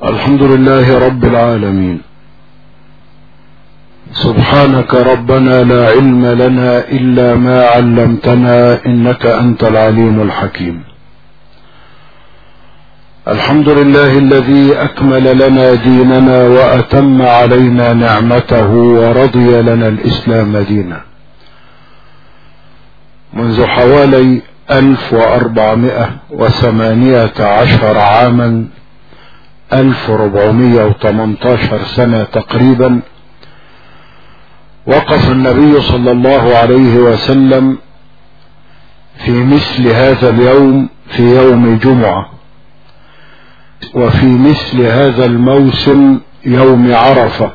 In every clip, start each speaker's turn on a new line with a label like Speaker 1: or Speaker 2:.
Speaker 1: الحمد لله رب العالمين سبحانك ربنا لا علم لنا الا ما علمتنا انك انت العليم الحكيم الحمد لله الذي اكمل لنا ديننا واتم علينا نعمته ورضي لنا الاسلام دينا منذ حوالي الف واربعمائه وثمانيه عشر عاما الف ربعمائه وثمانية سنه تقريبا وقف النبي صلى الله عليه وسلم في مثل هذا اليوم في يوم جمعه وفي مثل هذا الموسم يوم عرفه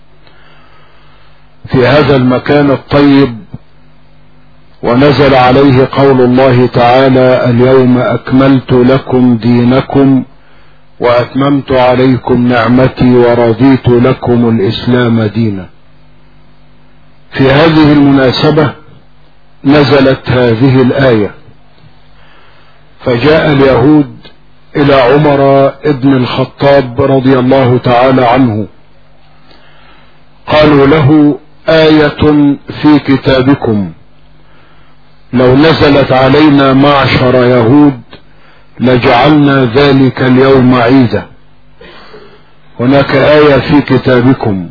Speaker 1: في هذا المكان الطيب ونزل عليه قول الله تعالى اليوم اكملت لكم دينكم واتممت عليكم نعمتي ورضيت لكم الاسلام دينا في هذه المناسبه نزلت هذه الايه فجاء اليهود الى عمر ابن الخطاب رضي الله تعالى عنه قالوا له ايه في كتابكم لو نزلت علينا معشر يهود لجعلنا ذلك اليوم عيدا هناك ايه في كتابكم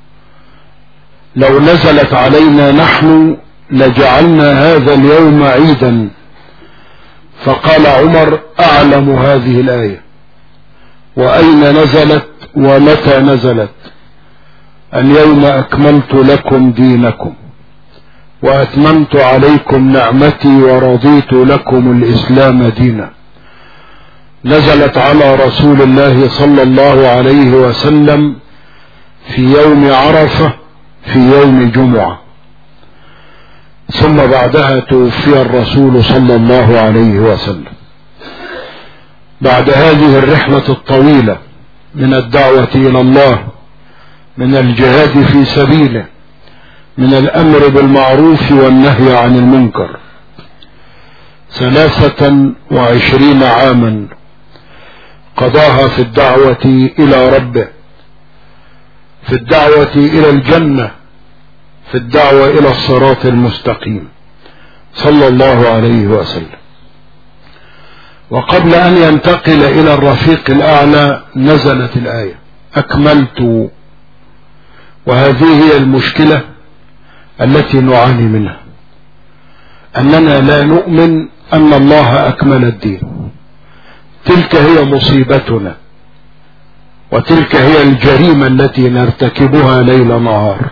Speaker 1: لو نزلت علينا نحن لجعلنا هذا اليوم عيدا فقال عمر اعلم هذه الايه واين نزلت ومتى نزلت اليوم اكملت لكم دينكم واتممت عليكم نعمتي ورضيت لكم الاسلام دينا نزلت على رسول الله صلى الله عليه وسلم في يوم عرفه في يوم جمعه ثم بعدها توفي الرسول صلى الله عليه وسلم بعد هذه الرحله الطويله من الدعوه الى الله من الجهاد في سبيله من الامر بالمعروف والنهي عن المنكر ثلاثه وعشرين عاما قضاها في الدعوه الى ربه في الدعوه الى الجنه في الدعوه الى الصراط المستقيم صلى الله عليه وسلم وقبل ان ينتقل الى الرفيق الاعلى نزلت الايه اكملت وهذه هي المشكله التي نعاني منها اننا لا نؤمن ان الله اكمل الدين تلك هي مصيبتنا وتلك هي الجريمه التي نرتكبها ليل نهار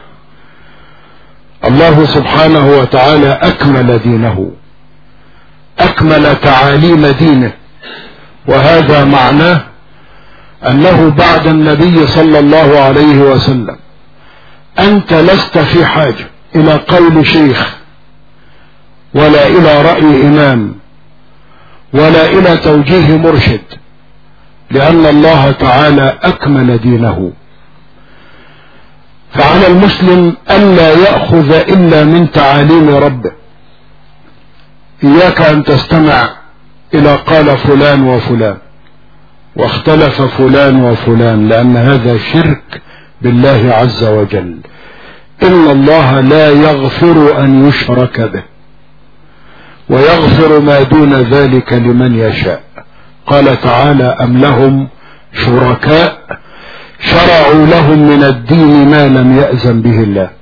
Speaker 1: الله سبحانه وتعالى اكمل دينه اكمل تعاليم دينه وهذا معناه انه بعد النبي صلى الله عليه وسلم انت لست في حاجه الى قول شيخ ولا الى راي امام ولا الى توجيه مرشد لان الله تعالى اكمل دينه فعلى المسلم الا ياخذ الا من تعاليم ربه اياك ان تستمع الى قال فلان وفلان واختلف فلان وفلان لان هذا شرك بالله عز وجل ان الله لا يغفر ان يشرك به ويغفر ما دون ذلك لمن يشاء قال تعالى ام لهم شركاء شرعوا لهم من الدين ما لم يأذن به الله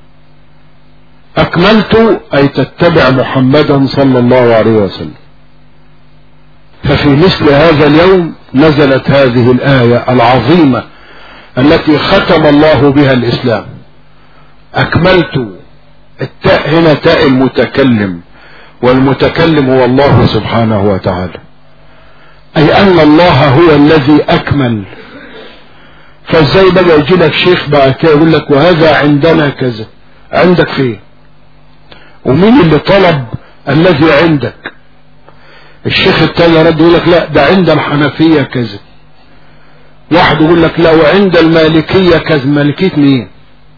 Speaker 1: اكملت اي تتبع محمدا صلى الله عليه وسلم ففي مثل هذا اليوم نزلت هذه الايه العظيمه التي ختم الله بها الاسلام اكملت التاء هنا تاء المتكلم والمتكلم هو الله سبحانه وتعالى اي ان الله هو الذي اكمل فازاي بقى يجي لك شيخ بعد كده يقول لك وهذا عندنا كذا عندك فين ومين اللي طلب الذي عندك الشيخ التاني رد يقول لك لا ده عند الحنفية كذا واحد يقول لك لا وعند المالكية كذا مالكية مين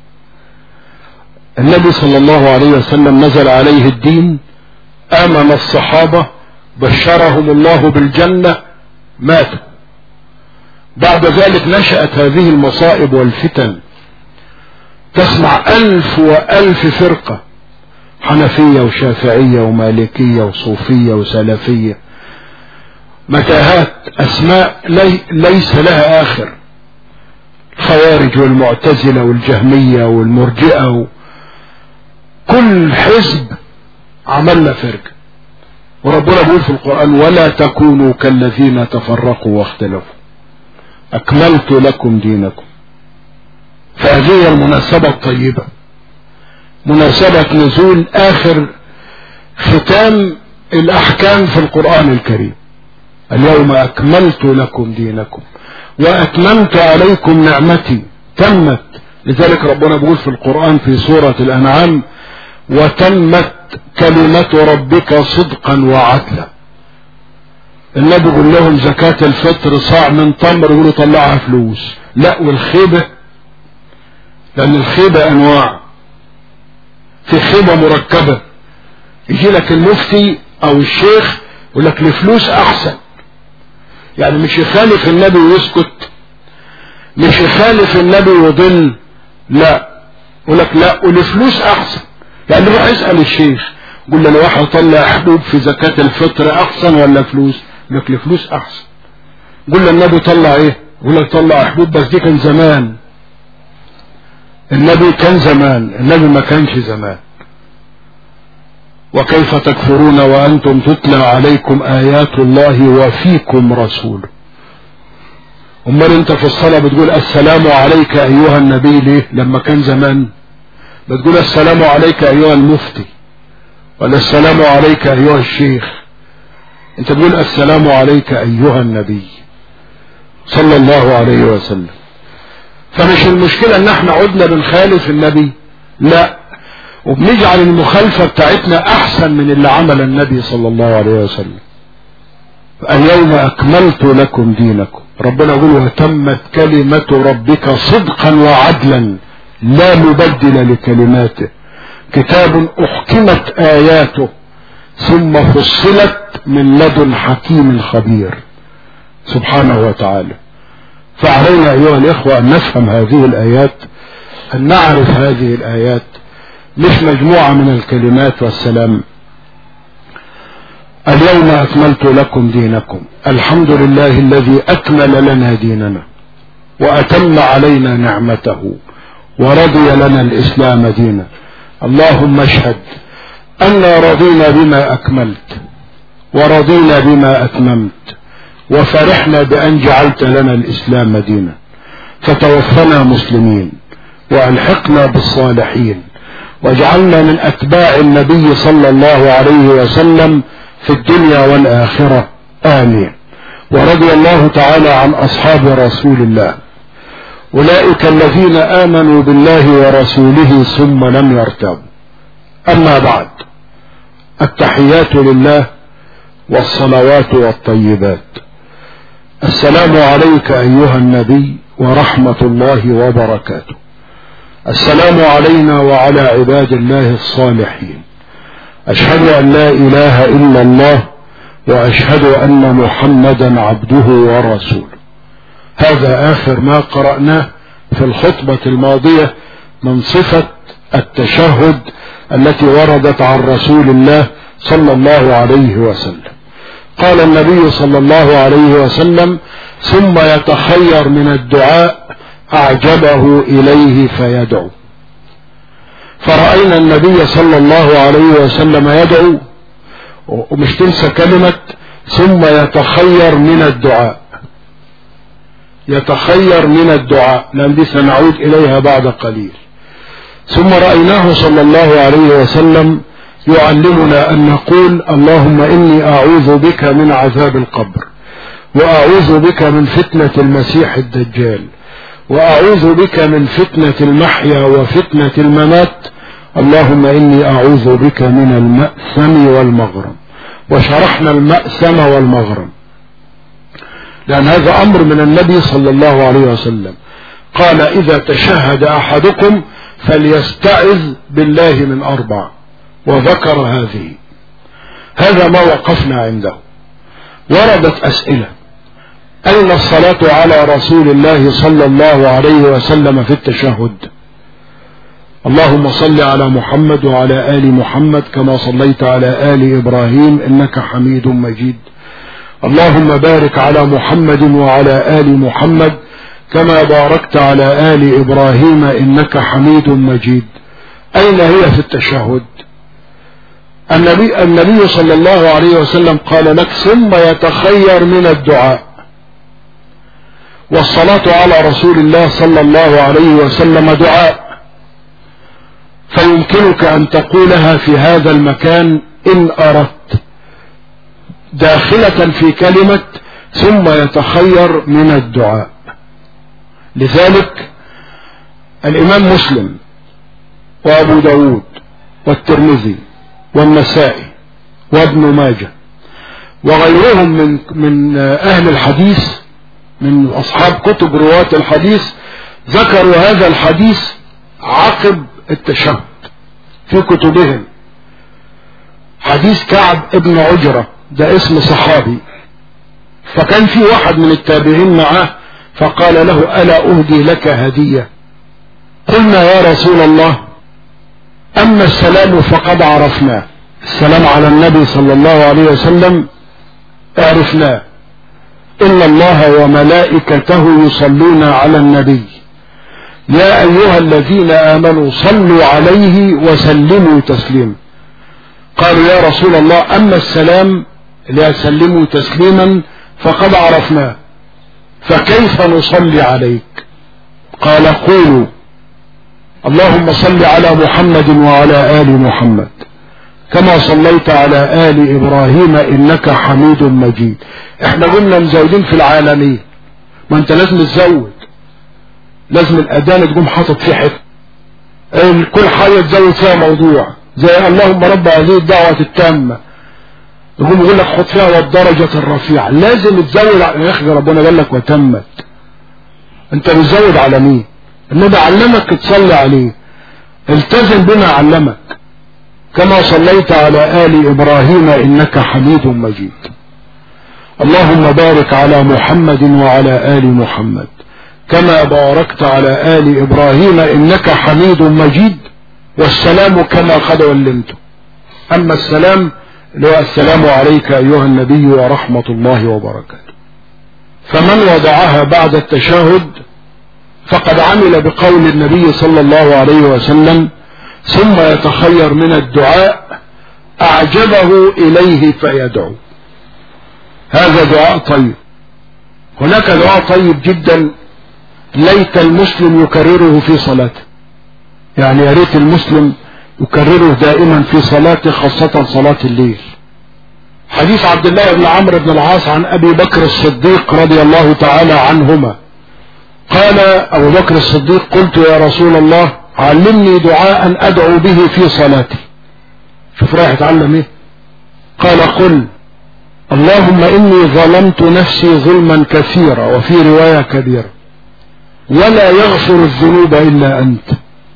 Speaker 1: النبي صلى الله عليه وسلم نزل عليه الدين امن الصحابة بشرهم الله بالجنة ماتوا بعد ذلك نشأت هذه المصائب والفتن تسمع ألف وألف فرقة حنفية وشافعية ومالكية وصوفية وسلفية متاهات أسماء لي ليس لها آخر الخوارج والمعتزلة والجهمية والمرجئة كل حزب عملنا فرقة وربنا بيقول في القرآن ولا تكونوا كالذين تفرقوا واختلفوا أكملت لكم دينكم فهذه هي المناسبة الطيبة مناسبة نزول آخر ختام الأحكام في القرآن الكريم اليوم أكملت لكم دينكم وأتممت عليكم نعمتي تمت لذلك ربنا بيقول في القرآن في سورة الأنعام وتمت كلمة ربك صدقا وعدلا النبي يقول لهم زكاة الفطر صاع من تمر يقولوا طلعها فلوس لا والخيبة لأن الخيبة أنواع في خيبة مركبة يجي لك المفتي أو الشيخ يقول لك الفلوس أحسن يعني مش يخالف النبي ويسكت مش يخالف النبي ويضل لا يقول لك لا والفلوس أحسن يعني روح اسأل الشيخ يقول له لو واحد طلع حبوب في زكاة الفطر أحسن ولا فلوس يقول لك الفلوس أحسن يقول له النبي طلع إيه يقول لك طلع حبوب بس دي كان زمان النبي كان زمان النبي ما كانش زمان وكيف تكفرون وأنتم تتلى عليكم آيات الله وفيكم رسوله أمال أنت في الصلاة بتقول السلام عليك أيها النبي ليه لما كان زمان بتقول السلام عليك أيها المفتي ولا السلام عليك أيها الشيخ أنت تقول السلام عليك أيها النبي صلى الله عليه وسلم فمش المشكلة ان احنا عدنا بنخالف النبي لا وبنجعل المخالفة بتاعتنا احسن من اللي عمل النبي صلى الله عليه وسلم اليوم اكملت لكم دينكم ربنا يقول وتمت كلمة ربك صدقا وعدلا لا مبدل لكلماته كتاب احكمت اياته ثم فصلت من لدن حكيم خبير سبحانه وتعالى فعلينا أيها الإخوة أن نفهم هذه الآيات أن نعرف هذه الآيات مش مجموعة من الكلمات والسلام اليوم أكملت لكم دينكم الحمد لله الذي أكمل لنا ديننا وأتم علينا نعمته ورضي لنا الإسلام دينا اللهم اشهد أنا رضينا بما أكملت ورضينا بما أتممت وفرحنا بأن جعلت لنا الإسلام دينا فتوفنا مسلمين وألحقنا بالصالحين واجعلنا من أتباع النبي صلى الله عليه وسلم في الدنيا والآخرة آمين ورضي الله تعالى عن أصحاب رسول الله أولئك الذين آمنوا بالله ورسوله ثم لم يرتابوا أما بعد التحيات لله والصلوات والطيبات السلام عليك أيها النبي ورحمة الله وبركاته السلام علينا وعلى عباد الله الصالحين أشهد أن لا إله إلا الله وأشهد أن محمدا عبده ورسوله هذا آخر ما قرأناه في الخطبة الماضية من صفة التشهد التي وردت عن رسول الله صلى الله عليه وسلم قال النبي صلى الله عليه وسلم ثم يتخير من الدعاء أعجبه إليه فيدعو فرأينا النبي صلى الله عليه وسلم يدعو ومش تنسى كلمة ثم يتخير من الدعاء يتخير من الدعاء لأن دي سنعود إليها بعد قليل ثم رأيناه صلى الله عليه وسلم يعلمنا أن نقول اللهم إني أعوذ بك من عذاب القبر وأعوذ بك من فتنة المسيح الدجال وأعوذ بك من فتنة المحيا وفتنة الممات اللهم إني أعوذ بك من المأثم والمغرم وشرحنا المأثم والمغرم لأن هذا أمر من النبي صلى الله عليه وسلم قال إذا تشهد أحدكم فليستعذ بالله من أربع وذكر هذه هذا ما وقفنا عنده وردت أسئلة أين الصلاة على رسول الله صلى الله عليه وسلم في التشهد اللهم صل على محمد وعلى آل محمد كما صليت على آل إبراهيم إنك حميد مجيد اللهم بارك على محمد وعلى آل محمد كما باركت على آل إبراهيم إنك حميد مجيد أين هي في التشهد النبي, النبي صلى الله عليه وسلم قال لك ثم يتخير من الدعاء والصلاة على رسول الله صلى الله عليه وسلم دعاء فيمكنك أن تقولها في هذا المكان إن أردت داخلة في كلمة ثم يتخير من الدعاء لذلك الإمام مسلم وأبو داود والترمذي والنسائي وابن ماجه وغيرهم من من أهل الحديث من أصحاب كتب رواة الحديث ذكروا هذا الحديث عقب التشهد في كتبهم حديث كعب ابن عجرة ده اسم صحابي فكان في واحد من التابعين معاه فقال له ألا أهدي لك هدية قلنا يا رسول الله أما السلام فقد عرفناه السلام على النبي صلى الله عليه وسلم عرفناه إن الله وملائكته يصلون على النبي يا أيها الذين آمنوا صلوا عليه وسلموا تسليما قالوا يا رسول الله أما السلام لا سلموا تسليما فقد عرفناه فكيف نصلي عليك قال قولوا اللهم صل على محمد وعلى آل محمد كما صليت على آل إبراهيم إنك حميد مجيد احنا قلنا مزودين في العالمين ما انت لازم تزود لازم الأذان تقوم حاطط فيه حته كل حاجة تزود فيها موضوع زي اللهم رب هذه الدعوة التامة يقوم يقول لك حط فيها والدرجة الرفيعة لازم تزود يا اخي ربنا قال لك وتمت انت بتزود على مين النبي علمك تصلي عليه التزم بما علمك كما صليت على آل إبراهيم إنك حميد مجيد اللهم بارك على محمد وعلى آل محمد كما باركت على آل إبراهيم إنك حميد مجيد والسلام كما قد علمته أما السلام اللي هو السلام عليك أيها النبي ورحمة الله وبركاته فمن وضعها بعد التشهد فقد عمل بقول النبي صلى الله عليه وسلم ثم يتخير من الدعاء أعجبه إليه فيدعو هذا دعاء طيب هناك دعاء طيب جدا ليت المسلم يكرره في صلاته يعني يا ريت المسلم يكرره دائما في صلاته خاصة صلاة الليل حديث عبد الله بن عمرو بن العاص عن أبي بكر الصديق رضي الله تعالى عنهما قال أبو بكر الصديق قلت يا رسول الله علمني دعاء أدعو به في صلاتي شوف رايح اتعلم ايه قال قل اللهم إني ظلمت نفسي ظلما كثيرا وفي رواية كبيرة ولا يغفر الذنوب إلا أنت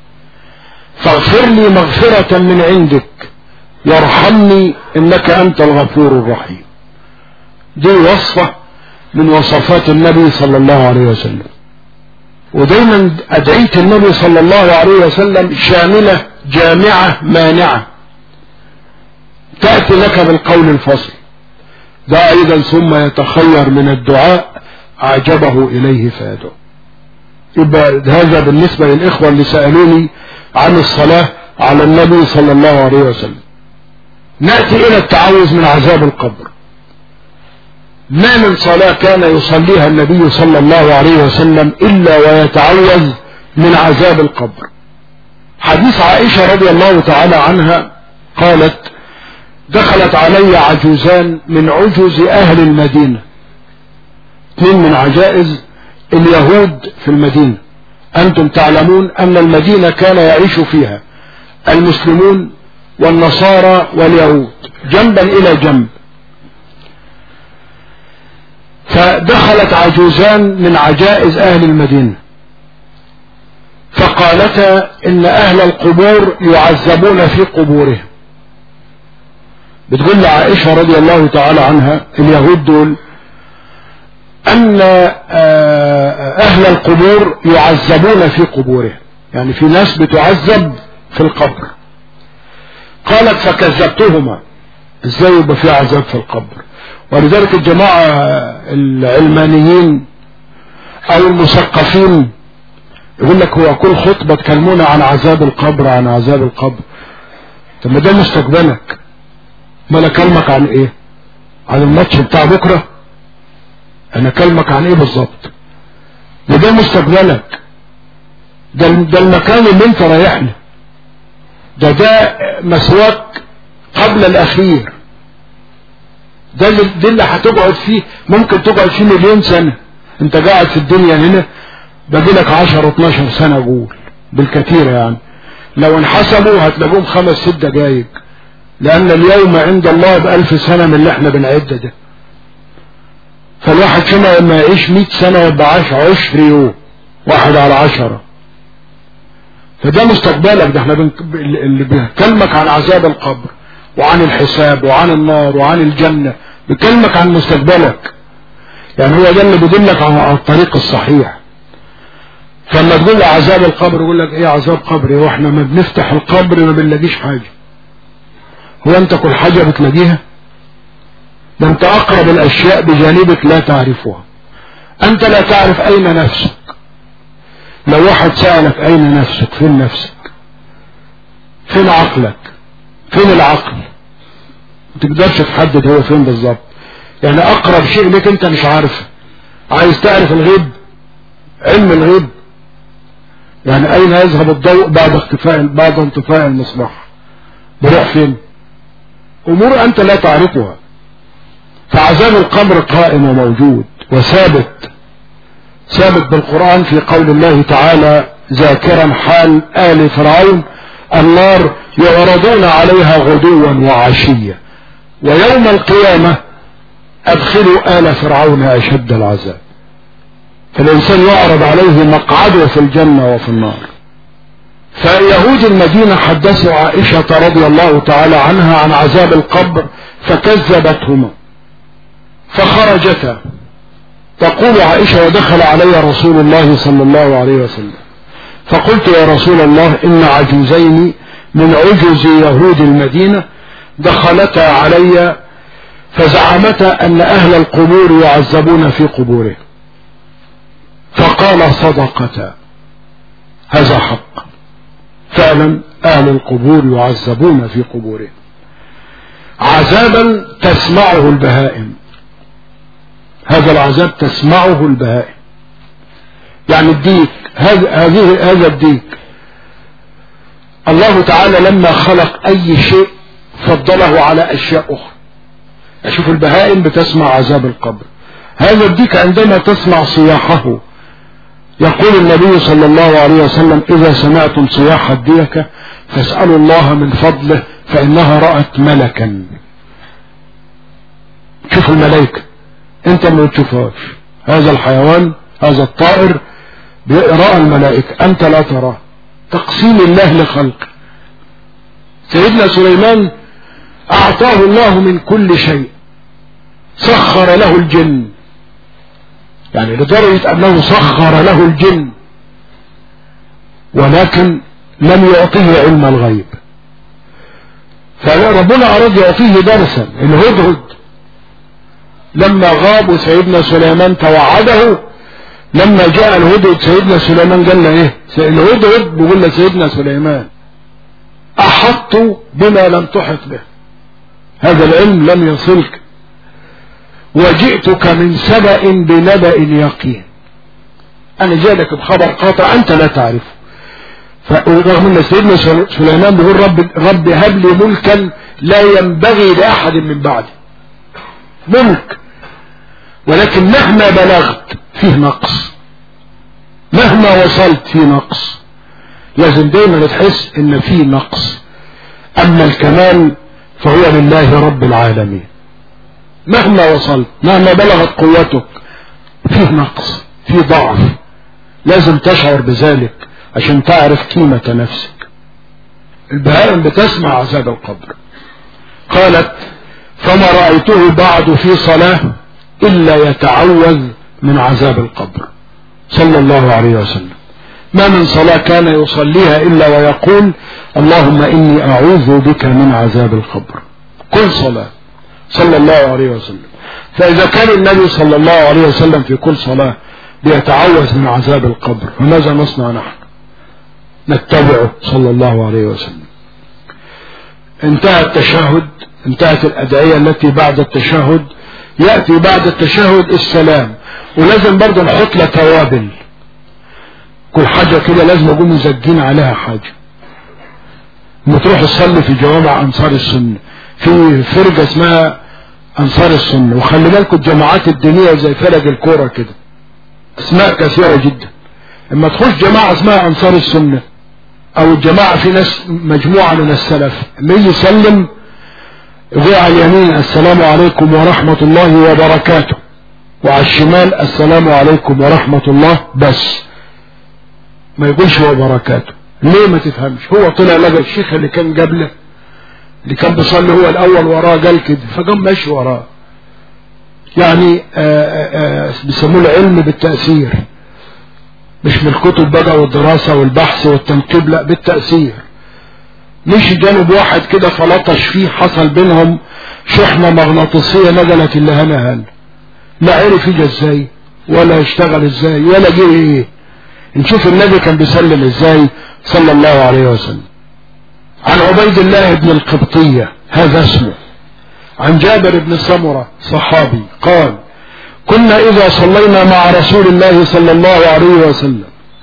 Speaker 1: فاغفر لي مغفرة من عندك وارحمني إنك أنت الغفور الرحيم دي وصفة من وصفات النبي صلى الله عليه وسلم ودايما أدعية النبي صلى الله عليه وسلم شاملة جامعة مانعة تأتي لك بالقول الفصل ده أيضا ثم يتخير من الدعاء أعجبه إليه فيدعو يبقى هذا بالنسبة للإخوة اللي سألوني عن الصلاة على النبي صلى الله عليه وسلم نأتي إلى التعوذ من عذاب القبر ما من صلاة كان يصليها النبي صلى الله عليه وسلم إلا ويتعوذ من عذاب القبر حديث عائشة رضي الله تعالى عنها قالت دخلت علي عجوزان من عجوز أهل المدينة اثنين من عجائز اليهود في المدينة أنتم تعلمون أن المدينة كان يعيش فيها المسلمون والنصارى واليهود جنبا إلى جنب فدخلت عجوزان من عجائز أهل المدينة فقالتا إن أهل القبور يعذبون في قبورهم بتقول لعائشة رضي الله تعالى عنها اليهود دول ان اهل القبور يعذبون في قبورهم يعني في ناس بتعذب في القبر قالت فكذبتهما ازاي يبقى في عذاب في القبر ولذلك الجماعة العلمانيين او المثقفين يقول لك هو كل خطبة تكلمونا عن عذاب القبر عن عذاب القبر طب ما ده مستقبلك ما انا اكلمك عن ايه عن الماتش بتاع بكرة انا اكلمك عن ايه بالظبط ده ده مستقبلك ده, ده المكان اللي انت رايح له ده ده مسواك قبل الاخير ده اللي, ده اللي هتقعد فيه ممكن تقعد فيه مليون سنة انت قاعد في الدنيا هنا باقي لك 10 12 سنة قول بالكثير يعني لو انحسبوا هتلاقوهم خمس ست دقايق لان اليوم عند الله بألف سنة من اللي احنا بنعد ده فالواحد فينا لما يعيش 100 سنة يبقى عاش عشر يوم واحد على عشرة فده مستقبلك ده احنا بنك... اللي بيكلمك عن عذاب القبر وعن الحساب وعن النار وعن الجنة بيكلمك عن مستقبلك يعني هو ده اللي بيدلك على الطريق الصحيح فلما تقول له عذاب القبر يقول لك ايه عذاب قبري واحنا ما بنفتح القبر ما بنلاقيش حاجة هو انت كل حاجة بتلاقيها ده انت اقرب الاشياء بجانبك لا تعرفها انت لا تعرف اين نفسك لو واحد سألك اين نفسك فين نفسك فين عقلك فين العقل ما تقدرش تحدد هو فين بالظبط يعني اقرب شيء لك انت مش عارفه عايز تعرف الغيب علم الغيب يعني اين يذهب الضوء بعد اختفاء بعد انطفاء المصباح بروح فين امور انت لا تعرفها فعذاب القبر قائم وموجود وثابت ثابت بالقرآن في قول الله تعالى ذاكرا حال آل فرعون النار يعرضون عليها غدوا وعشيا ويوم القيامة أدخلوا آل فرعون أشد العذاب فالإنسان يعرض عليه مقعده في الجنة وفي النار فيهود المدينة حدثوا عائشة رضي الله تعالى عنها عن عذاب القبر فكذبتهما فخرجتا تقول عائشة ودخل علي رسول الله صلى الله عليه وسلم فقلت يا رسول الله إن عجوزين من عجز يهود المدينة دخلتا علي فزعمتا أن أهل القبور يعذبون في قبورهم فقال صدقتا هذا حق فعلا أهل القبور يعذبون في قبورهم عذابا تسمعه البهائم هذا العذاب تسمعه البهائم يعني الديك هذه هذا الديك الله تعالى لما خلق اي شيء فضله على اشياء اخرى اشوف البهائم بتسمع عذاب القبر هذا الديك عندما تسمع صياحه يقول النبي صلى الله عليه وسلم اذا سمعتم صياح الديكة فاسألوا الله من فضله فانها رأت ملكا شوفوا الملائكة انت ما تشوفهاش هذا الحيوان هذا الطائر رأى الملائكة انت لا تراه تقسيم الله لخلق سيدنا سليمان اعطاه الله من كل شيء سخر له الجن يعني لدرجة انه سخر له الجن ولكن لم يعطيه علم الغيب فربنا اراد يعطيه درسا الهدهد لما غاب وسيدنا سليمان توعده لما جاء الهدهد سيدنا سليمان قال له ايه الهدهد بيقول لسيدنا سليمان احط بما لم تحط به هذا العلم لم يصلك وجئتك من سبأ بنبأ يقين انا جاء بخبر قاطع انت لا تعرفه فرغم ان سيدنا سليمان بيقول رب رب هب لي ملكا لا ينبغي لاحد من بعدي ملك ولكن مهما بلغت فيه نقص مهما وصلت فيه نقص لازم دايما تحس ان فيه نقص اما الكمال فهو لله رب العالمين مهما وصلت مهما بلغت قوتك فيه نقص فيه ضعف لازم تشعر بذلك عشان تعرف قيمة نفسك البهائم بتسمع عذاب القبر قالت فما رأيته بعد في صلاة إلا يتعوذ من عذاب القبر صلى الله عليه وسلم ما من صلاة كان يصليها إلا ويقول اللهم إني أعوذ بك من عذاب القبر كل صلاة صلى الله عليه وسلم فإذا كان النبي صلى الله عليه وسلم في كل صلاة بيتعوذ من عذاب القبر فماذا نصنع نحن نتبعه صلى الله عليه وسلم انتهى التشهد انتهت الأدعية التي بعد التشهد يأتي بعد التشهد السلام ولازم برضه نحط له توابل كل حاجة كده لازم نقوم مزجين عليها حاجة لما تروح تصلي في جوامع أنصار السنة في فرقة اسمها أنصار السنة وخلي بالكم الجماعات الدينية زي فرق الكورة كده أسماء كثيرة جدا اما تخش جماعة اسمها أنصار السنة أو الجماعة في ناس مجموعة من السلف لما يجي يسلم يقول على اليمين السلام عليكم ورحمة الله وبركاته وعلى الشمال السلام عليكم ورحمة الله بس ما يقولش وبركاته ليه ما تفهمش هو طلع لقى الشيخ اللي كان قبله اللي كان بيصلي هو الاول وراه قال كده فقام ماشي وراه يعني بيسموه العلم بالتأثير مش من الكتب بقى والدراسة والبحث والتنقيب لا بالتأثير مش جانب واحد كده فلطش فيه حصل بينهم شحنة مغناطيسية نزلت اللي هنا هنا لا عرف يجي ازاي ولا يشتغل ازاي ولا جه ايه نشوف النبي كان بيسلم ازاي صلى الله عليه وسلم عن عبيد الله بن القبطية هذا اسمه عن جابر بن سمرة صحابي قال كنا إذا صلينا مع رسول الله صلى الله عليه وسلم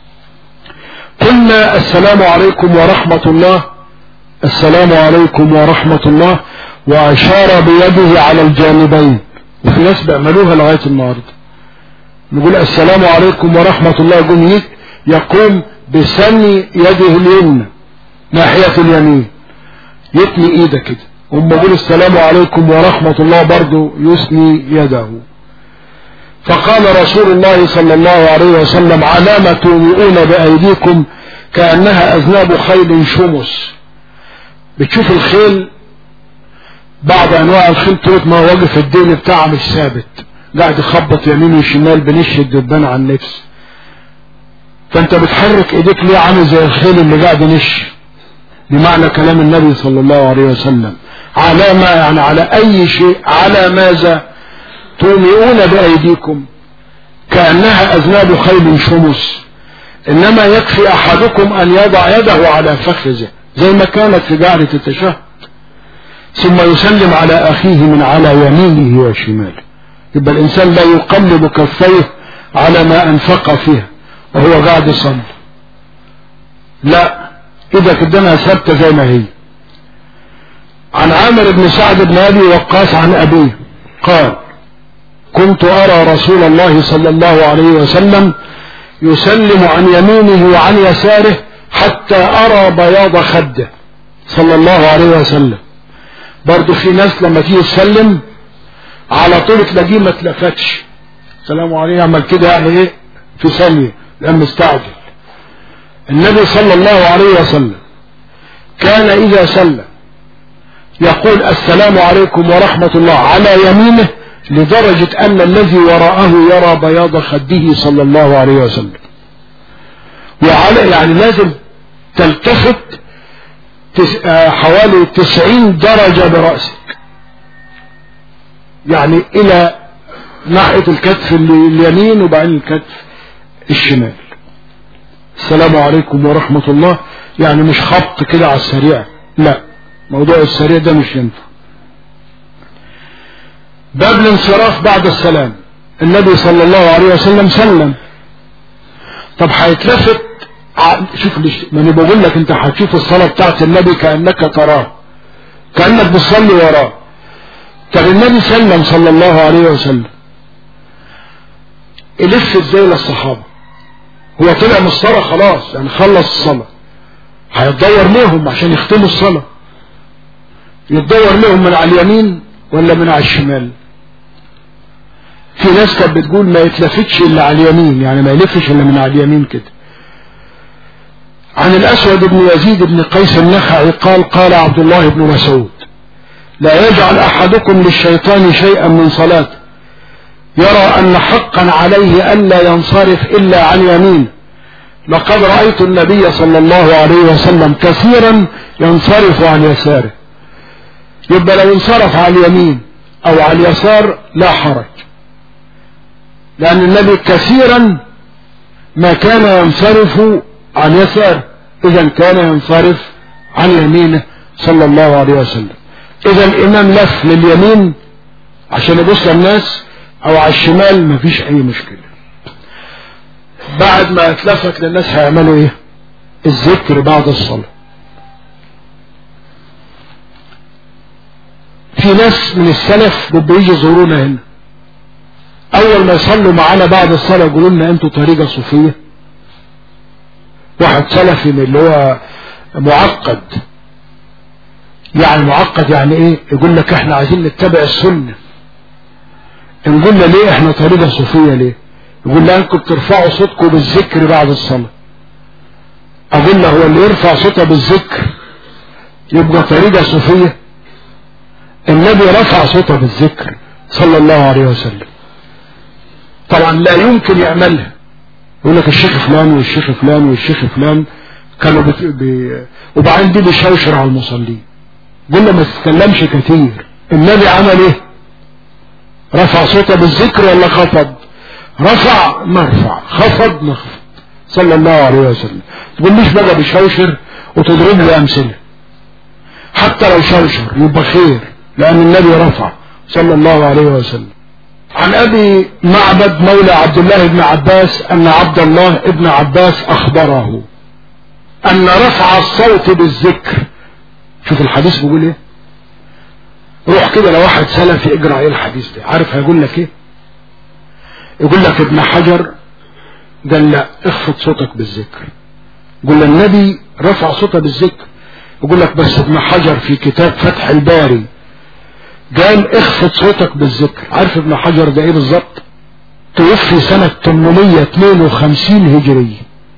Speaker 1: قلنا السلام عليكم ورحمة الله السلام عليكم ورحمة الله وأشار بيده على الجانبين وفي ناس بيعملوها لغاية النهاردة نقول السلام عليكم ورحمة الله يقوم يقوم بسني يده اليمنى ناحية اليمين يتني ايده كده ثم يقول السلام عليكم ورحمة الله برضو يثني يده فقال رسول الله صلى الله عليه وسلم علامة تومئون بأيديكم كأنها أذناب خيل شمس بتشوف الخيل بعض أنواع الخيل طول ما واقف الدين بتاعه مش ثابت قاعد يخبط يمين وشمال بنش الدبان عن النفس فانت بتحرك ايديك ليه عامل زي الخيل اللي قاعد ينش بمعنى كلام النبي صلى الله عليه وسلم على ما يعني على اي شيء على ماذا تومئون بايديكم كانها اذناب خيل شمس انما يكفي احدكم ان يضع يده على فخذه زي ما كانت في جعلة التشهد ثم يسلم على اخيه من على يمينه وشماله يبقى الانسان لا يقلب كفيه على ما انفق فيها وهو قاعد يصلي لا اذا قدامها ثابته زي ما هي عن عامر بن سعد بن ابي وقاص عن ابيه قال كنت ارى رسول الله صلى الله عليه وسلم يسلم عن يمينه وعن يساره حتى ارى بياض خده صلى الله عليه وسلم برضه في ناس لما تيجي تسلم على طول تلاقيه ما اتلفتش السلام عليكم يعمل كده يعني ايه في ثانيه لان مستعجل النبي صلى الله عليه وسلم كان اذا سلم يقول السلام عليكم ورحمة الله على يمينه لدرجة ان الذي وراءه يرى بياض خده صلى الله عليه وسلم وعلى يعني لازم تلتفت تس حوالي تسعين درجة برأسك يعني الى ناحية الكتف اليمين وبعدين الكتف الشمال السلام عليكم ورحمة الله يعني مش خبط كده على السريع لا موضوع السريع ده مش ينفع باب الانصراف بعد السلام النبي صلى الله عليه وسلم سلم طب هيتلفت شوف ليش ما انا بقول لك انت هتشوف الصلاه بتاعت النبي كانك تراه كانك بتصلي وراه طب النبي سلم صلى الله عليه وسلم الف ازاي للصحابه هو طلع من الصلاه خلاص يعني خلص الصلاه هيتدور ليهم عشان يختموا الصلاه يتدور لهم من على اليمين ولا من على الشمال في ناس كانت بتقول ما يتلفتش الا على اليمين يعني ما يلفش الا من على اليمين كده عن الاسود بن يزيد بن قيس النخعي قال قال عبد الله بن مسعود لا يجعل احدكم للشيطان شيئا من صلاته يرى أن حقا عليه ألا ينصرف إلا عن يمين لقد رأيت النبي صلى الله عليه وسلم كثيرا ينصرف عن يساره يبقى لو انصرف على اليمين أو على اليسار لا حرج لأن النبي كثيرا ما كان ينصرف عن يساره إذا كان ينصرف عن يمينه صلى الله عليه وسلم إذا الإمام لف لليمين عشان يبص للناس أو على الشمال مفيش أي مشكلة بعد ما اتلفت للناس هيعملوا إيه الذكر بعد الصلاة في ناس من السلف بيجي يزورونا هنا اول ما يصلوا معانا بعد الصلاة يقولوا لنا انتوا طريقة صوفية واحد سلفي من اللي هو معقد يعني معقد يعني ايه يقول لك احنا عايزين نتبع السنة نقول له ليه احنا طريقة صوفية ليه يقول له انكم بترفعوا صوتكم بالذكر بعد الصلاة اقول له هو اللي يرفع صوته بالذكر يبقى طريقة صوفية النبي رفع صوته بالذكر صلى الله عليه وسلم طبعا لا يمكن يعملها يقول لك الشيخ فلان والشيخ فلان والشيخ فلان كانوا بت... ب... وبعدين دي بيشوشر على المصلين قلنا ما تتكلمش كتير النبي عمل ايه رفع صوته بالذكر ولا خفض رفع مرفع خفض مخفض صلى الله عليه وسلم تقوليش بقى بيشوشر وتضرب لي امثله حتى لو شوشر يبقى خير لان النبي رفع صلى الله عليه وسلم عن ابي معبد مولى عبد الله بن عباس ان عبد الله بن عباس اخبره ان رفع الصوت بالذكر شوف الحديث بيقول ايه روح كده لو واحد سلفي اقرا ايه الحديث ده عارف هيقول لك ايه يقول لك ابن حجر قال لا اخفض صوتك بالذكر يقول النبي رفع صوته بالذكر يقول لك بس ابن حجر في كتاب فتح الباري قال اخفض صوتك بالذكر عارف ابن حجر ده ايه بالظبط توفي سنة 852 هجرية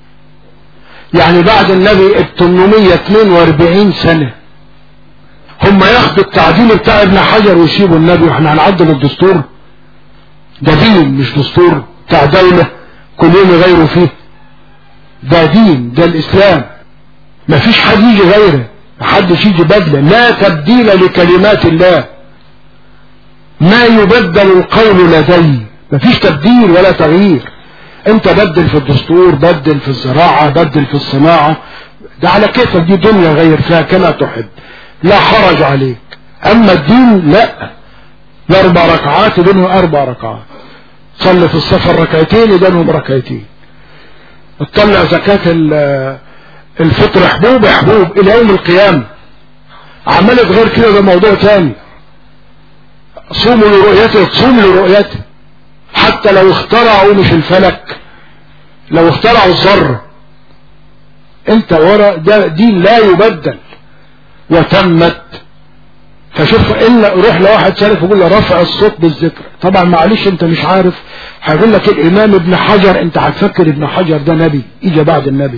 Speaker 1: يعني بعد النبي ال 842 سنة هم ياخدوا التعديل بتاع ابن حجر ويسيبوا النبي واحنا هنعدل الدستور ده دين مش دستور بتاع دولة كل يوم يغيروا فيه ده دين ده الاسلام مفيش حد يجي غيره محدش يجي بدله لا تبديل لكلمات الله ما يبدل القول لدي مفيش تبديل ولا تغيير انت بدل في الدستور بدل في الزراعة بدل في الصناعة ده على كيفك دي دنيا غير فيها كما تحب لا حرج عليك اما الدين لا الاربع ركعات بينهم اربع ركعات صلي في السفر ركعتين بينهم ركعتين تطلع زكاة الفطر حبوب حبوب الى يوم القيامة عملت غير كده ده موضوع تاني صوموا لرؤيته تصوم لرؤيته حتى لو اخترعوا مش الفلك لو اخترعوا الذر انت ورا ده دين لا يبدل وتمت فشوف الا روح لواحد سالف يقول له رفع الصوت بالذكر طبعا معلش انت مش عارف هيقول لك الامام ابن حجر انت هتفكر ابن حجر ده نبي اجى بعد النبي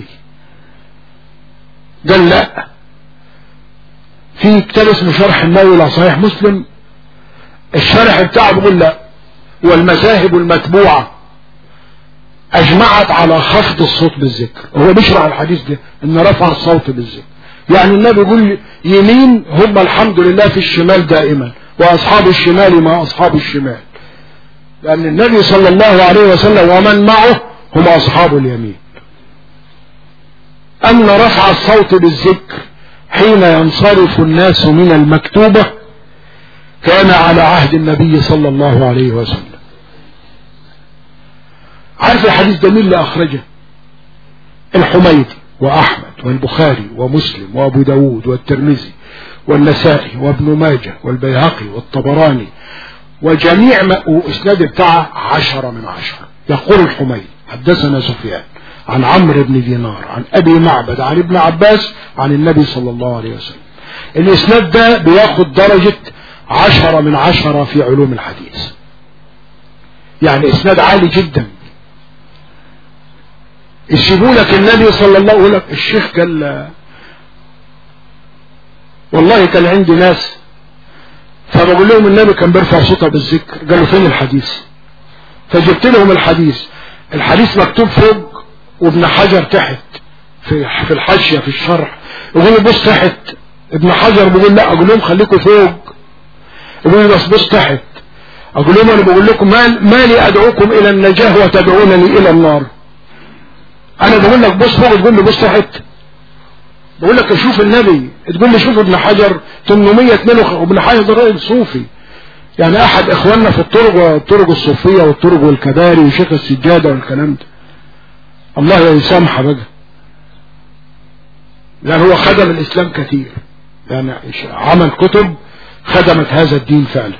Speaker 1: قال لا في كتاب اسمه شرح النووي لصحيح مسلم الشرح بتاعه بيقول لا والمذاهب المتبوعة اجمعت على خفض الصوت بالذكر هو بيشرح الحديث ده ان رفع الصوت بالذكر يعني النبي يقول يمين هم الحمد لله في الشمال دائما واصحاب الشمال مع اصحاب الشمال لان النبي صلى الله عليه وسلم ومن معه هم اصحاب اليمين ان رفع الصوت بالذكر حين ينصرف الناس من المكتوبة كان على عهد النبي صلى الله عليه وسلم عارف الحديث ده مين اللي اخرجه الحميدي واحمد والبخاري ومسلم وابو داود والترمذي والنسائي وابن ماجه والبيهقي والطبراني وجميع ما واسناد بتاعه عشرة من عشرة يقول الحميدي حدثنا سفيان عن عمرو بن دينار عن ابي معبد عن ابن عباس عن النبي صلى الله عليه وسلم الاسناد ده بياخد درجة عشرة من عشرة في علوم الحديث يعني اسناد عالي جدا يسيبوا لك النبي صلى الله عليه وسلم الشيخ قال والله كان عندي ناس فبقول لهم النبي كان بيرفع صوته بالذكر قالوا فين الحديث فجبت لهم الحديث الحديث مكتوب فوق وابن حجر تحت في في الحاشيه في الشرح يقول لي بص تحت ابن حجر بيقول لا اقول لهم خليكم فوق يقول لي بس بص تحت اقول لهم انا بقول لكم ما, ما لي ادعوكم الى النجاه وتدعونني الى النار انا بقول لك بص فوق تقول لي بص تحت بقول لك اشوف النبي تقول لي شوف ابن حجر 852 وابن حجر ده راجل صوفي يعني احد اخواننا في الطرق والطرق الصوفيه والطرق والكباري وشيخ السجاده والكلام ده الله يسامحه بقى يعني هو خدم الاسلام كثير يعني عمل كتب خدمت هذا الدين فعلا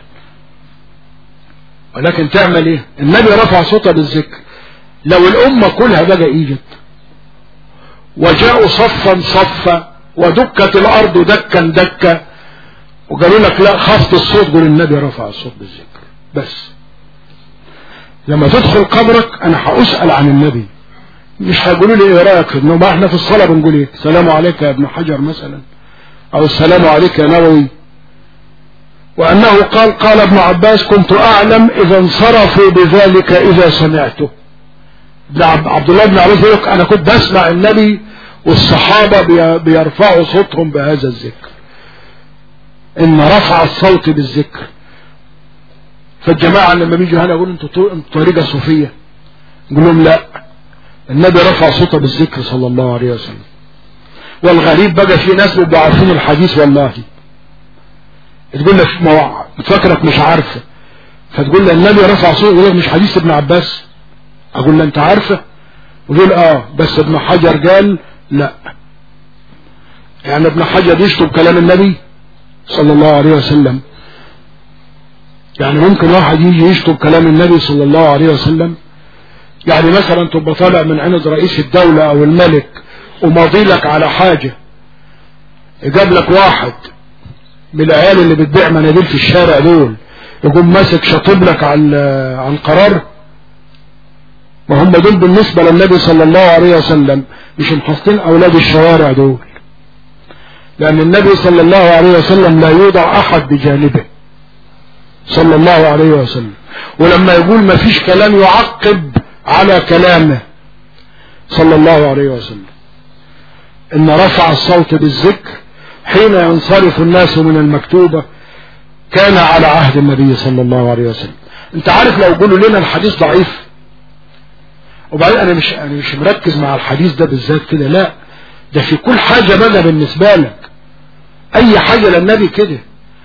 Speaker 1: ولكن تعمل ايه النبي رفع صوته بالذكر لو الامه كلها بقى ايجت وجاءوا صفا صفا ودكت الارض دكا دكا وقالوا لك لا خفض الصوت قول النبي رفع الصوت بالذكر بس لما تدخل قبرك انا هاسال عن النبي مش هيقولوا لي ايه رايك في ما احنا في الصلاه بنقول ايه السلام عليك يا ابن حجر مثلا او السلام عليك يا نووي وانه قال قال ابن عباس كنت اعلم اذا انصرفوا بذلك اذا سمعته عبد الله بن عباس يقول انا كنت بسمع النبي والصحابة بيرفعوا صوتهم بهذا الذكر ان رفع الصوت بالذكر فالجماعة لما بيجوا هنا يقولوا انتوا طريقة صوفية نقول لهم لا النبي رفع صوته بالذكر صلى الله عليه وسلم والغريب بقى في ناس بيبقوا عارفين الحديث والله تقول لك فاكرك مش عارفه فتقول له النبي رفع صوته يقول لك مش حديث ابن عباس اقول له انت عارفه يقول اه بس ابن حجر قال لا يعني ابن حجر يشتم كلام النبي صلى الله عليه وسلم يعني ممكن واحد يجي يشتم كلام النبي صلى الله عليه وسلم يعني مثلا تبقى طالع من عند رئيس الدولة او الملك وماضي لك على حاجة جاب لك واحد من العيال اللي بتبيع مناديل في الشارع دول يقوم ماسك شاطب لك عن عن قرار ما هم دول بالنسبة للنبي صلى الله عليه وسلم مش محصلين اولاد الشوارع دول لان النبي صلى الله عليه وسلم لا يوضع احد بجانبه صلى الله عليه وسلم ولما يقول ما فيش كلام يعقب على كلامه صلى الله عليه وسلم ان رفع الصوت بالذكر حين ينصرف الناس من المكتوبة كان على عهد النبي صلى الله عليه وسلم انت عارف لو قولوا لنا الحديث ضعيف وبعدين انا مش انا مش مركز مع الحديث ده بالذات كده لا ده في كل حاجة بقى بالنسبة لك اي حاجة للنبي كده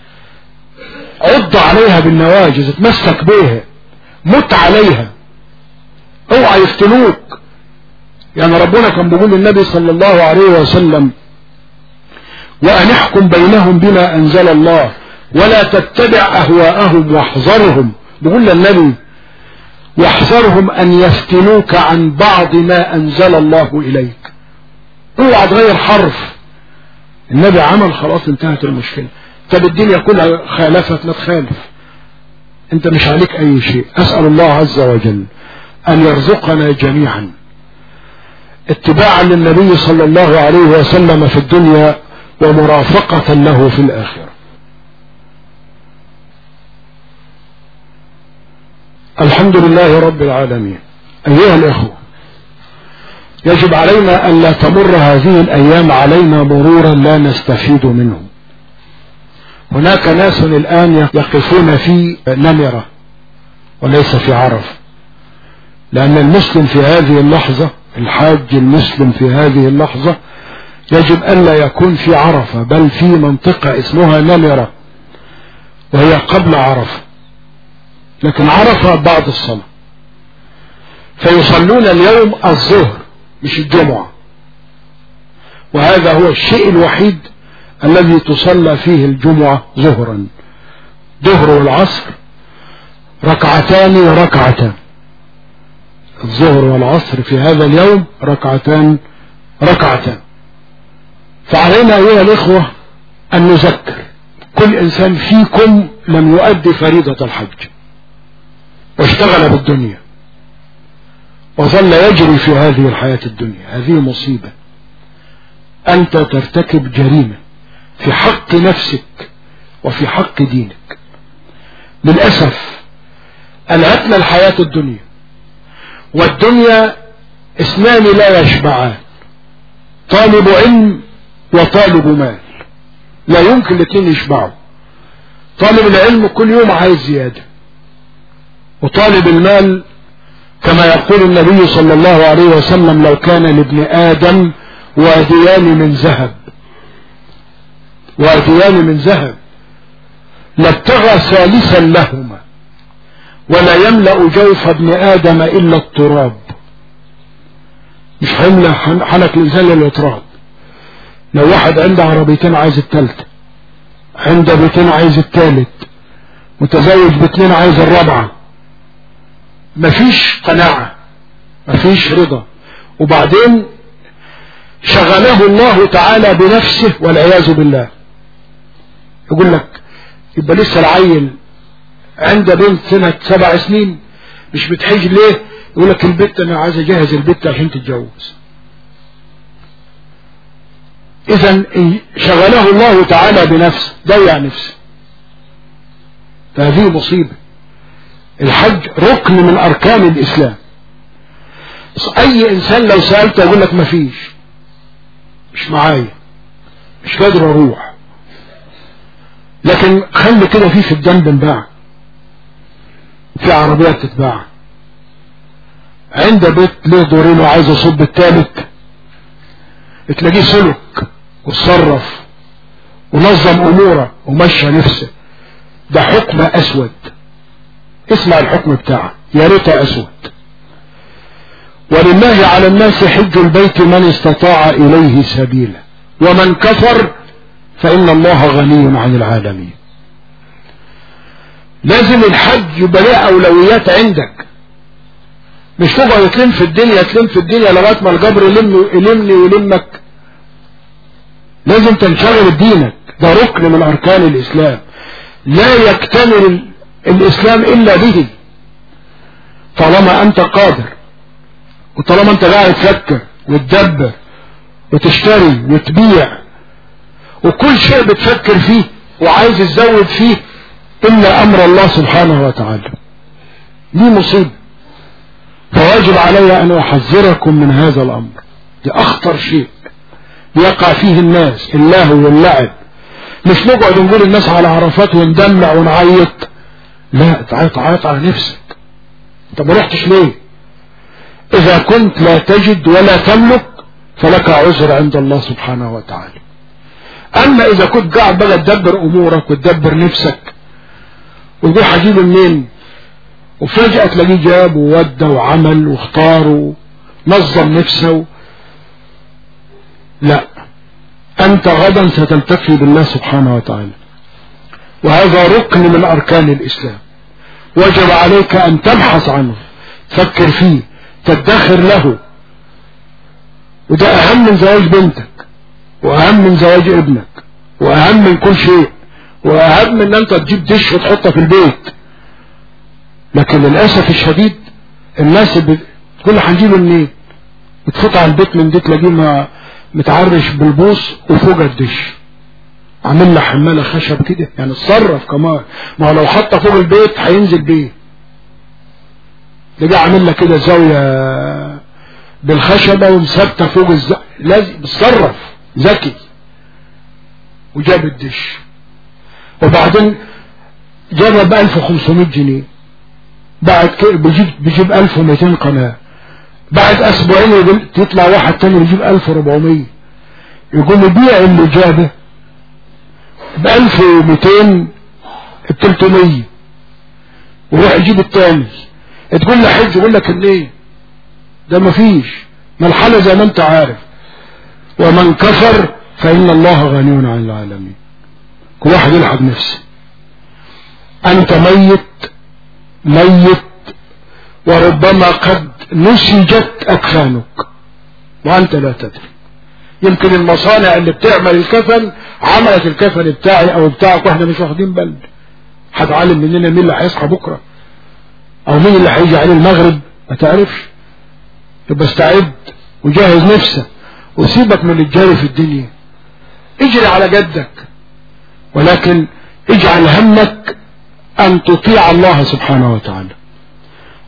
Speaker 1: عض عليها بالنواجز اتمسك بيها مت عليها اوعى يفتنوك يعني ربنا كان بيقول للنبي صلى الله عليه وسلم وأن احكم بينهم بما أنزل الله ولا تتبع أهواءهم واحذرهم بيقول للنبي واحذرهم أن يفتنوك عن بعض ما أنزل الله إليك اوعى تغير حرف النبي عمل خلاص انتهت المشكلة طب الدنيا كلها خالفت ما تخالف انت مش عليك اي شيء اسأل الله عز وجل ان يرزقنا جميعا اتباعا للنبي صلى الله عليه وسلم في الدنيا ومرافقة له في الآخرة الحمد لله رب العالمين أيها الإخوة يجب علينا أن لا تمر هذه الأيام علينا مرورا لا نستفيد منه هناك ناس الآن يقفون في نمرة وليس في عرف لأن المسلم في هذه اللحظة الحاج المسلم في هذه اللحظة يجب ألا يكون في عرفة بل في منطقة اسمها نمرة وهي قبل عرفة لكن عرفة بعد الصلاة فيصلون اليوم الظهر مش الجمعة وهذا هو الشيء الوحيد الذي تصلى فيه الجمعة ظهرا ظهر والعصر ركعتان وركعتان الظهر والعصر في هذا اليوم ركعتان ركعتان فعلينا أيها الإخوة أن نذكر كل إنسان فيكم لم يؤدي فريضة الحج واشتغل بالدنيا وظل يجري في هذه الحياة الدنيا هذه مصيبة أنت ترتكب جريمة في حق نفسك وفي حق دينك للأسف ألهتنا الحياة الدنيا والدنيا اثنان لا يشبعان طالب علم وطالب مال لا يمكن الاثنين يشبعوا طالب العلم كل يوم عايز زيادة وطالب المال كما يقول النبي صلى الله عليه وسلم لو كان لابن آدم واديان من ذهب واديان من ذهب لابتغى ثالثا لهما ولا يملأ جوف ابن آدم إلا التراب مش هيملأ حنك الإنسان إلا التراب لو واحد عنده عربيتين عايز التالتة عنده بيتين عايز التالت متزوج باثنين عايز الرابعة مفيش قناعة مفيش رضا وبعدين شغله الله تعالى بنفسه والعياذ بالله يقول لك يبقى لسه العيل عند بنت سنة سبع سنين مش بتحج ليه يقول لك البت انا عايز اجهز البت عشان تتجوز اذا شغله الله تعالى بنفسه ضيع نفسه فهذه مصيبة الحج ركن من اركان الاسلام اي انسان لو سألته يقول لك مفيش مش معايا مش قادر اروح لكن خلي كده في في الجنب انباع في عربيات تتباع عند بيت له دورين وعايز يصب التالت تلاقيه سلك وتصرف ونظم اموره ومشى نفسه ده حكم اسود اسمع الحكم بتاعه يا ريته اسود ولله على الناس حج البيت من استطاع اليه سبيلا ومن كفر فان الله غني عن العالمين لازم الحج يبقى له اولويات عندك مش تقعد تلم في الدنيا تلم في الدنيا لغايه ما الجبر يلم يلمني ويلمك لازم تنشغل بدينك ده ركن من اركان الاسلام لا يكتمل الاسلام الا به طالما انت قادر وطالما انت قاعد تفكر وتدبر وتشتري وتبيع وكل شيء بتفكر فيه وعايز تزود فيه إلا أمر الله سبحانه وتعالى دي مصيبة فواجب علي أن أحذركم من هذا الأمر دي أخطر شيء يقع فيه الناس اللهو واللعب مش نقعد نقول الناس على عرفات وندمع ونعيط لا تعيط عيط على نفسك انت ما رحتش ليه اذا كنت لا تجد ولا تملك فلك عذر عند الله سبحانه وتعالى اما اذا كنت قاعد بقى تدبر امورك وتدبر نفسك وتقول هجيبه منين وفجأة تلاقيه جاب وودى وعمل واختار ونظم نفسه لا أنت غدا ستلتقي بالله سبحانه وتعالى وهذا ركن من أركان الإسلام وجب عليك أن تبحث عنه تفكر فيه تدخر له وده أهم من زواج بنتك وأهم من زواج ابنك وأهم من كل شيء وأهم من أن أنت تجيب دش وتحطها في البيت لكن للأسف الشديد الناس بتقول هنجيبه منين بتفوت على البيت من دي تلاقيه متعرش بالبوص وفوق الدش عامل له حمالة خشب كده يعني اتصرف كمان ما هو لو حطها فوق البيت هينزل بيه تلاقيه عامل لك كده زاوية بالخشبة ومثبتة فوق الز... لازم اتصرف ذكي وجاب الدش وبعدين جابها ب 1500 جنيه بعد كده بيجيب بيجيب 1200 قناة بعد اسبوعين يقول تطلع واحد تاني يجيب 1400 يقول بيع اللي جابه ب 1200 ب 300 ويروح يجيب التاني تقول له حج يقول لك ليه ده مفيش ما الحالة زي ما انت عارف ومن كفر فإن الله غني عن العالمين كل واحد يلحق نفسه أنت ميت ميت وربما قد نسجت أكفانك وأنت لا تدري يمكن المصانع اللي بتعمل الكفن عملت الكفن بتاعي أو بتاعك واحنا مش واخدين بالنا هتعلم مننا مين اللي هيصحى بكرة أو مين اللي هيجي عليه المغرب ما تعرفش يبقى استعد وجهز نفسك وسيبك من الجري في الدنيا اجري على جدك ولكن اجعل همك ان تطيع الله سبحانه وتعالى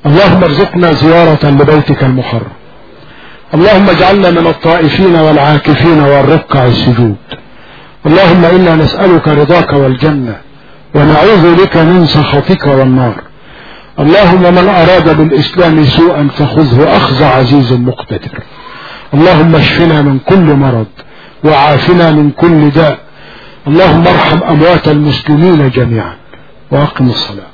Speaker 1: اللهم ارزقنا زيارة لبيتك المحرم اللهم اجعلنا من الطائفين والعاكفين والركع السجود اللهم إنا نسألك رضاك والجنة ونعوذ بك من سخطك والنار اللهم من أراد بالإسلام سوءا فخذه أخذ عزيز مقتدر اللهم اشفنا من كل مرض وعافنا من كل داء اللهم ارحم أموات المسلمين جميعا وأقم الصلاة